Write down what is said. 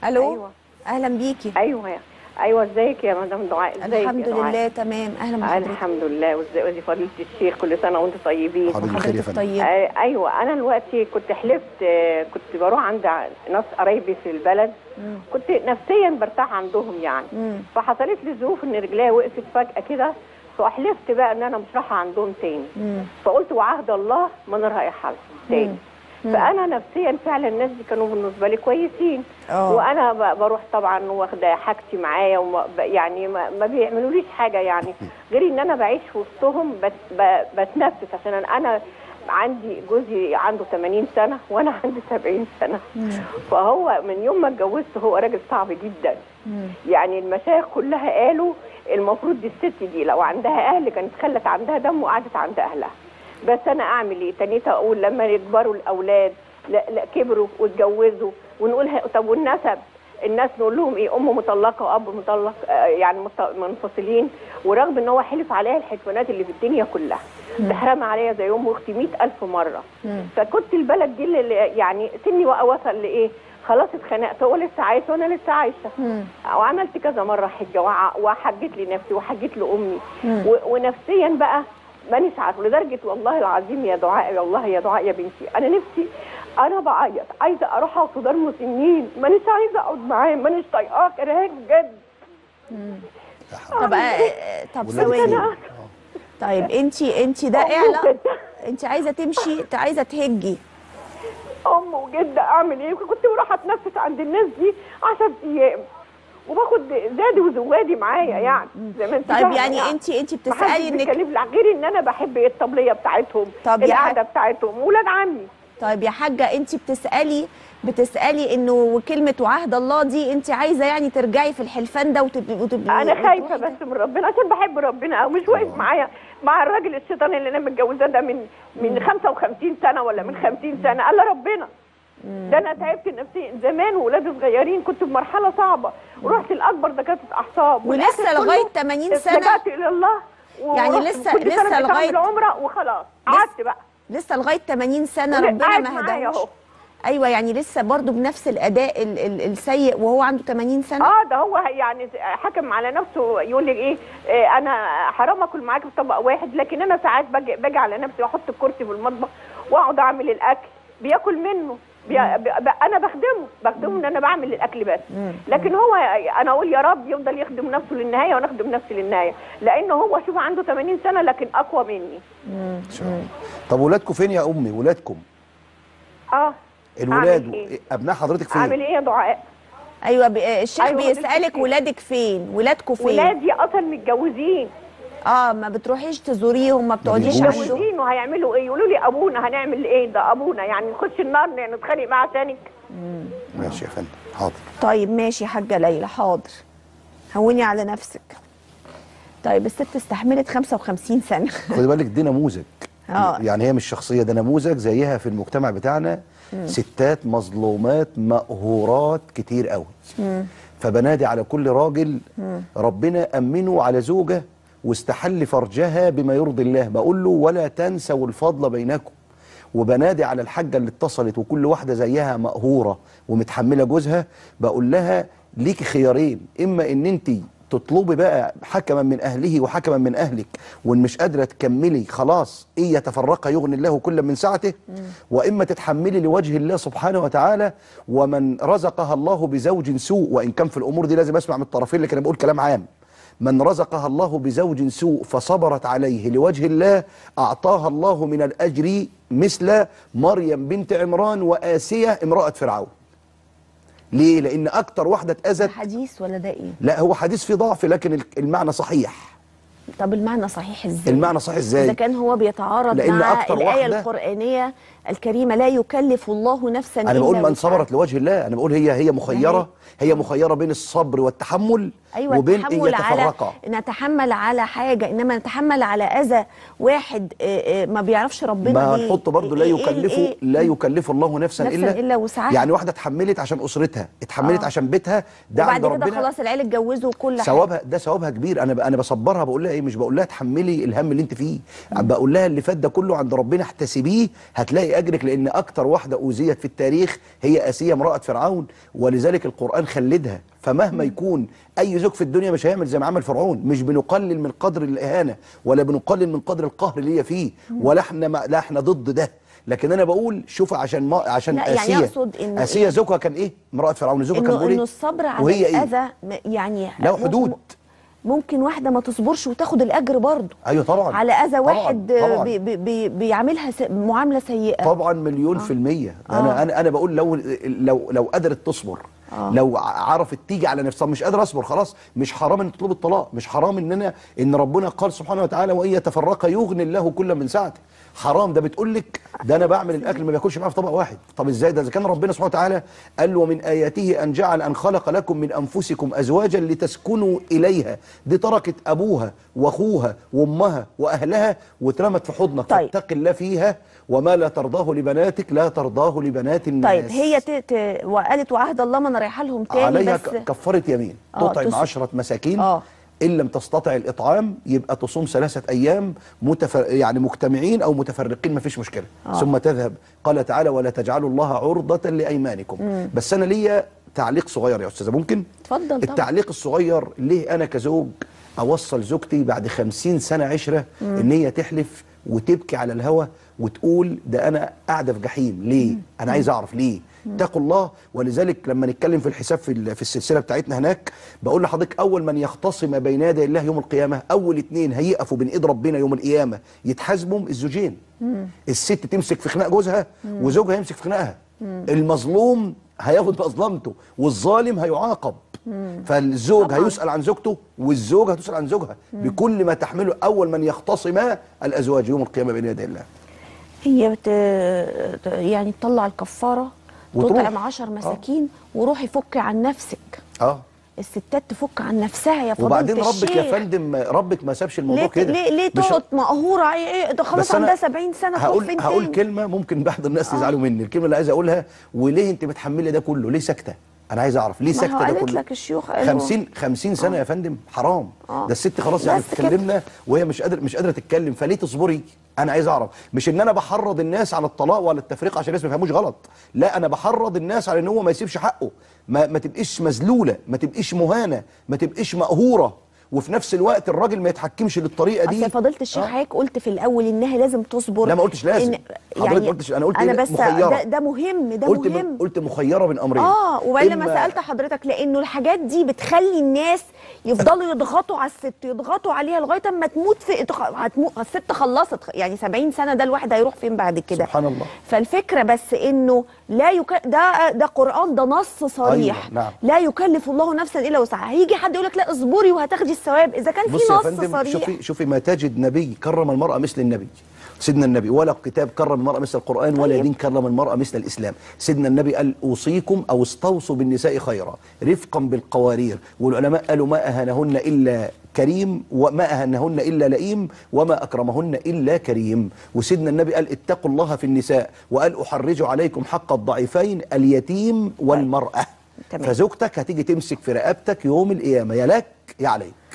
الو أيوة. اهلا بيكي ايوه ايوه ازيك يا مدام دعاء ازيك يا الحمد دعاء؟ لله تمام اهلا بحضرتك الحمد لله وازاي فضيله الشيخ كل سنه وانتم طيبين حضرتك بخير يا حضرتك فندم طيب آه ايوه انا دلوقتي كنت حلفت آه، كنت بروح عند ناس قرايبي في البلد مم. كنت نفسيا برتاح عندهم يعني مم. فحصلت لي ظروف ان رجليا وقفت فجاه كده فحلفت بقى ان انا مش رايحه عندهم تاني مم. فقلت وعهد الله ما انا رايحه لهم تاني مم. فانا نفسيا فعلا الناس دي كانوا بالنسبه لي كويسين اه وانا ب- بروح طبعا واخده حاجتي معايا وما ب- يعني ما, ما بيعملوليش حاجه يعني غير ان انا بعيش في وسطهم بس ب- بتنفس عشان انا, أنا عندي جوزي عنده 80 سنه وانا عندي 70 سنه فهو من يوم ما اتجوزت هو راجل صعب جدا مم. يعني المشايخ كلها قالوا المفروض دي الست دي لو عندها اهل كانت خلت عندها دم وقعدت عند اهلها بس انا اعمل ايه تانيت اقول لما يكبروا الاولاد لا, لا كبروا واتجوزوا ونقول ه- طب والنسب الناس نقول لهم ايه ام مطلقه واب مطلق آه، يعني مت- منفصلين ورغم ان هو حلف عليها الحلفانات اللي في الدنيا كلها تحرم عليا زي ام اختي مئة ألف مره مم. فكنت البلد دي اللي يعني سني بقى وصل لايه خلاص اتخنقت هو لسه عايش وانا لسه عايشه مم. وعملت كذا مره حجه وع- وحجيت لنفسي وحجيت لامي مم. و- ونفسيا بقى مانيش عارفه لدرجه والله العظيم يا دعاء والله يا دعاء يا بنتي انا نفسي انا بعيط عايزه اروح اقعد في دار مسنين مانيش عايزه اقعد معاه مانيش طايقاه كرهاك بجد طب آه، طب ولادك ثواني فين؟ طيب انت انت ده أم اعلى وجدة انت عايزه تمشي ت- عايزه تهجي ام وجده اعمل ايه كنت بروح اتنفس عند الناس دي 10 ايام وباخد زادي وزوادي معايا يعني زي ما انت طيب فاهمة يعني انت انت محدش بتسالي انك بيكلم لا غير ان انا بحب الطبليه بتاعتهم طب يا القعده حاج- بتاعتهم ولاد عمي طيب يا حاجه انت بتسالي بتسالي انه كلمه وعهد الله دي انت عايزه يعني ترجعي في الحلفان ده وتبقي وتبقي انا خايفه وتروحي بس من ربنا عشان بحب ربنا او مش واقف معايا مع الراجل الشيطان اللي انا متجوزاه ده من من 55 سنه ولا من 50 سنه قال ربنا ده انا تعبت نفسيا زمان وولادي صغيرين كنت في مرحله صعبه ورحت لاكبر دكاتره اعصاب ولسه والآخر لغايه كله 80 سنه لجأت الى الله و- يعني ورحت لسه- كل لسه سنة بتعمل لغاية- عمره وخلاص قعدت بقى لسه لغايه 80 سنه ولسه ربنا قاعد ما معايا هداهوش أهو. ايوه يعني لسه برضو بنفس الاداء ال ال السيء وهو عنده 80 سنه اه ده هو يعني حكم على نفسه يقول لي ايه, إيه انا حرام اكل معاك في طبق واحد لكن انا ساعات باجي, باجي على نفسي واحط الكرسي في المطبخ واقعد اعمل الاكل بياكل منه بي بي انا بخدمه بخدمه ان انا بعمل الاكل بس لكن هو انا اقول يا رب يفضل يخدم نفسه للنهايه وانا اخدم نفسي للنهايه لان هو شوف عنده 80 سنه لكن اقوى مني ان شاء الله طب ولادكم فين يا امي ولادكم اه الولاد أعمل إيه؟ ابناء حضرتك اعمل فين ايه يا دعاء ايوه ب- الشيخ أيوة، بيسالك ولادك فين؟ ولادك فين ولادكم فين ولادي اصلا متجوزين اه ما بتروحيش تزوريهم ما بتقعديش بيجوش. عندهم متجوزين وهيعملوا ايه يقولوا لي ابونا هنعمل ايه ده ابونا يعني نخش النار نتخانق معاه عشانك ماشي يا فندم حاضر طيب ماشي يا حاجه ليلى حاضر هوني على نفسك طيب الست استحملت 55 سنه خدي بالك دي نموذج آه. يعني هي مش شخصيه ده نموذج زيها في المجتمع بتاعنا ستات مظلومات مقهورات كتير قوي فبنادي على كل راجل ربنا امنه على زوجه واستحل فرجها بما يرضي الله بقول له ولا تنسوا الفضل بينكم وبنادي على الحاجه اللي اتصلت وكل واحده زيها مقهوره ومتحمله جوزها بقول لها ليكي خيارين اما ان انت تطلبي بقى حكما من اهله وحكما من اهلك وان مش قادره تكملي خلاص ايه يتفرق يغني الله كل من سعته واما تتحملي لوجه الله سبحانه وتعالى ومن رزقها الله بزوج سوء وان كان في الامور دي لازم اسمع من الطرفين لكن انا بقول كلام عام من رزقها الله بزوج سوء فصبرت عليه لوجه الله أعطاها الله من الأجر مثل مريم بنت عمران وآسية امرأة فرعون ليه؟ لأن أكتر واحدة ده اتأذت حديث ولا ده ايه لا هو حديث فيه ضعف لكن المعنى صحيح طب المعنى صحيح ازاي المعنى صحيح إزاي؟ اذا كان هو بيتعارض لأن مع أكتر الايه واحدة- القرانيه الكريمه لا يكلف الله نفسا أنا الا بقول من وسعها. صبرت لوجه الله أنا بقول هي هي مخيرة هي مخيرة بين الصبر والتحمل ايوه وبين إن التحمل على يتفرقا نتحمل على حاجه انما نتحمل على اذى واحد آه، آه، ما بيعرفش ربنا ما ليه نحط برضه لا إيه- إيه- يكلفه إيه؟ لا يكلف الله نفسا, نفساً الا إلا وسعها. يعني واحده اتحملت عشان اسرتها اتحملت آه. عشان بيتها ده وبعد عند كده ربنا خلاص العيال اتجوزوا وكل حاجه ثوابها ده ثوابها كبير انا ب- انا بصبرها بقول لها ايه مش بقول لها تحملي الهم اللي انت فيه بقول لها اللي فات ده كله عند ربنا احتسبيه هتلاقي اجرك لان اكتر واحده اوذيت في التاريخ هي اسيه امراه فرعون ولذلك القران خلدها فمهما يكون اي زوج في الدنيا مش هيعمل زي ما عمل فرعون مش بنقلل من قدر الاهانه ولا بنقلل من قدر القهر اللي هي فيه ولا احنا ما- لا احنا ضد ده لكن انا بقول شوف عشان ما عشان لا، يعني اسيه أقصد إنه اسيه إيه؟ زوجها كان ايه امراه فرعون زوجها كان انه بيقول انه ايه الصبر على وهي ايه الاذى م- يعني له مم- حدود. ممكن واحده ما تصبرش وتاخد الاجر برضه ايوه طبعا على اذى طبعاً، واحد طبعاً. بي بي بي بيعاملها س- معامله سيئه طبعا مليون في المية انا انا انا بقول لو لو لو قدرت تصبر آه. لو ع- عرفت تيجي على نفسها مش قادر اصبر خلاص مش حرام ان تطلب الطلاق مش حرام ان انا ان ربنا قال سبحانه وتعالى وان يتفرقا يغني الله كل من سعته حرام ده بتقول لك ده انا بعمل الاكل ما باكلش معاه في طبق واحد طب ازاي ده اذا كان ربنا سبحانه وتعالى قال له ومن اياته ان جعل ان خلق لكم من انفسكم ازواجا لتسكنوا اليها دي تركت ابوها واخوها وامها واهلها واترمت في حضنك طيب. فاتق الله فيها وما لا ترضاه لبناتك لا ترضاه لبنات الناس طيب هي ت... ت... وقالت وعهد الله ما انا رايحه لهم تاني عليها بس ك- كفاره يمين آه، تطعم تص- عشرة مساكين آه. ان لم تستطع الاطعام يبقى تصوم ثلاثه ايام متفر... يعني مجتمعين او متفرقين ما فيش مشكله آه. ثم تذهب قال تعالى ولا تجعلوا الله عرضه لايمانكم بس انا ليا تعليق صغير يا استاذه ممكن اتفضل طبعا. التعليق الصغير ليه انا كزوج اوصل زوجتي بعد خمسين سنه عشره ان هي تحلف وتبكي على الهوى وتقول ده انا قاعده في جحيم ليه انا عايز اعرف ليه اتقوا الله ولذلك لما نتكلم في الحساب في, ال- في السلسله بتاعتنا هناك بقول لحضرتك اول من يختصم بين يدي الله يوم القيامه اول اتنين هيقفوا بين ايد ربنا يوم القيامه يتحاسبوا الزوجين الست تمسك في خناق جوزها وزوجها يمسك في خناقها المظلوم هياخد مظلمته والظالم هيعاقب فالزوج طبعاً. هيسأل عن زوجته والزوجة هتسأل عن زوجها بكل ما تحمله أول من يختصما الأزواج يوم القيامة بين يدي الله هي بت... ت- يعني تطلع الكفاره وتروح. تطعم عشر مساكين وروحي فكي عن نفسك اه الستات تفك عن نفسها يا فضيله وبعدين ربك الشيخ. يا فندم ربك ما سابش الموضوع ليه كده ليه ليه مش- تقعد مقهوره ايه إيه ده خلاص بس أنا عندها 70 سنه تروح هقول فين هقول تاني؟ كلمه ممكن بعض الناس يزعلوا مني الكلمه اللي عايز اقولها وليه انت متحمله ده كله ليه ساكته انا عايز اعرف ليه ما هو ساكته ده قالت كله لك الشيوخ قالوا 50 50 سنه يا فندم حرام آه. ده الست خلاص يعني بس كده. بتكلمنا وهي مش قادره مش قادره تتكلم فليه تصبري انا عايز اعرف مش ان انا بحرض الناس على الطلاق ولا التفريق عشان الناس ما يفهموش غلط لا انا بحرض الناس على ان هو ما يسيبش حقه ما, ما تبقيش مذلوله ما تبقيش مهانه ما تبقيش مقهوره وفي نفس الوقت الراجل ما يتحكمش للطريقه دي اصل فضيله الشيخ آه. حضرتك قلت في الاول انها لازم تصبر لا ما قلتش لازم إن- حضرتك ما قلتش انا قلت انا بس مخيرة. ده, ده مهم ده قلت مهم من قلت مخيره من امرين اه وبعدين لما إما- سالت حضرتك لانه الحاجات دي بتخلي الناس يفضلوا يضغطوا على الست يضغطوا عليها لغايه اما تموت في إدخ- هتموت الست خلصت يعني 70 سنه ده الواحد هيروح فين بعد كده سبحان الله فالفكره بس انه لا يك... ده ده قران ده نص صريح أيوة، نعم. لا يكلف الله نفسا الا وسعها هيجي حد يقول لك لا اصبري وهتاخدي الثواب اذا كان في بص يا نص فندم صريح شوفي شوفي ما تجد نبي كرم المرأة مثل النبي سيدنا النبي ولا كتاب كرم المرأة مثل القرآن ولا طيب. دين كرم المرأة مثل الإسلام سيدنا النبي قال أوصيكم أو استوصوا بالنساء خيرا رفقا بالقوارير والعلماء قالوا ما أهانهن إلا كريم وما أهنهن إلا لئيم وما أكرمهن إلا كريم وسيدنا النبي قال اتقوا الله في النساء وقال أحرج عليكم حق الضعيفين اليتيم والمرأة تمام. فزوجتك هتيجي تمسك في رقبتك يوم القيامة يا لك يا عليك